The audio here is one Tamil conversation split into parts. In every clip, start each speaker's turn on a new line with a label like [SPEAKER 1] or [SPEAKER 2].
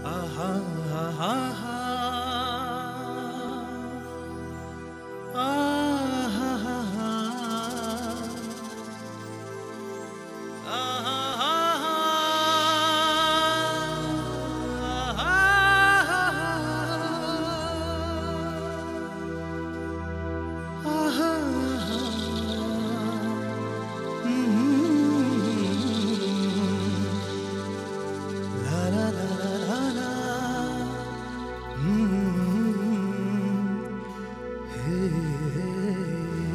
[SPEAKER 1] ஆஹா ஆஹா La la la la la la. Mm. Hey.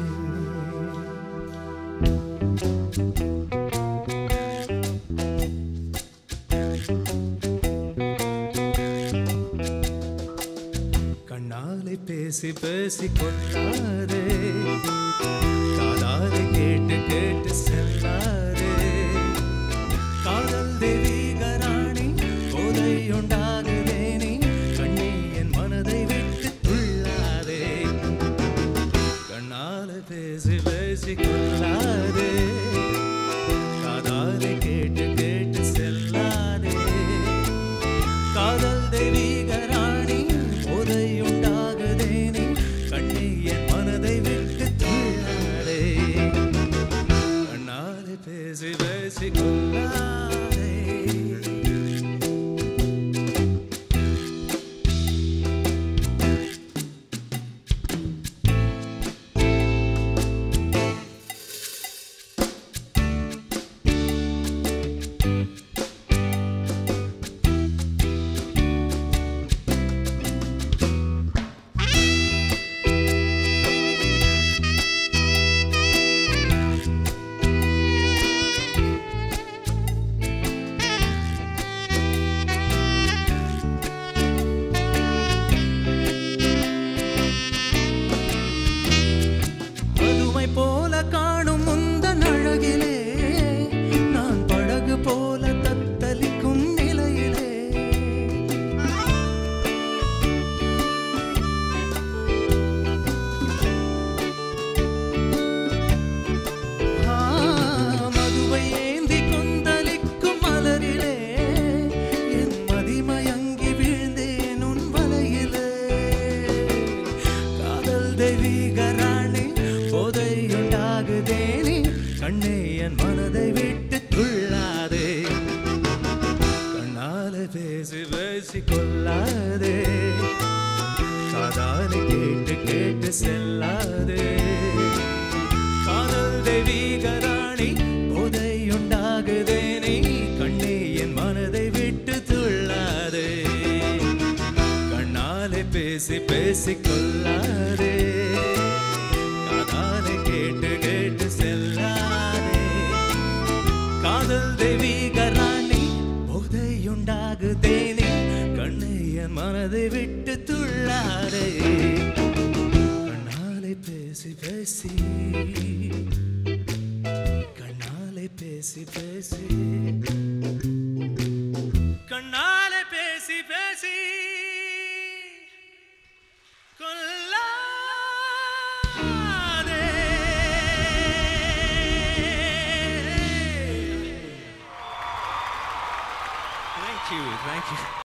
[SPEAKER 1] கண்ணாலே பேசி பேசி கொள்ளாதே காதாலே கேட்டு கேட்டு செல்லாதே காதல் தெய்வீகராணி போதையுண்டாகுதே நீ கண்ணே என் மனதை விட்டு துள்ளாதே கண்ணால பேசி பேசி கொள்ளாதே காதாலே கேட்டு கேட்டு செல்லாதே காதல் தெய்வீகராணி போதையுண்டாகுதே நீ கண்ணே என் மனதை விட்டு துள்ளாதே கண்ணாலே பேசி பேசி கொள்ளாதே பதுமை போல காணும் முந்தன் அழகிலே நான் படகு போல தத்தளிக்கும் நிலையிலே ஆ, மதுவை ஏந்தி கொந்தளிக்கும் மலரிலே என் மதிமயங்கி வீழ்ந்தேன் உன் வலையிலே காதல் தெய்வீகராணி போதையுண்டாகுதே நீ கண்ணே என் மனதை விட்டு துள்ளாதே கண்ணால பேசி பேசி கொள்ளாதே காதால கேட்டு கேட்டு செல்லாதே காதல் தெய்வீகராணி போதையுண்டாகுதே நீ கண்ணே என் மனதை விட்டு துள்ளாதே கண்ணாலே பேசி பேசி கொள்ளாதே காதாலே கேட்டு கேட்டு செல்லாதே காதல் தெய்வீகராணி போதையுண்டாகுதே நீ கண்ணே என் மனதை விட்டு துள்ளாதே கண்ணாலே பேசி பேசி கண்ணாலே பேசி பேசி கண்ணாலே பேசி பேசி கொல்லாதே Thank you, thank you.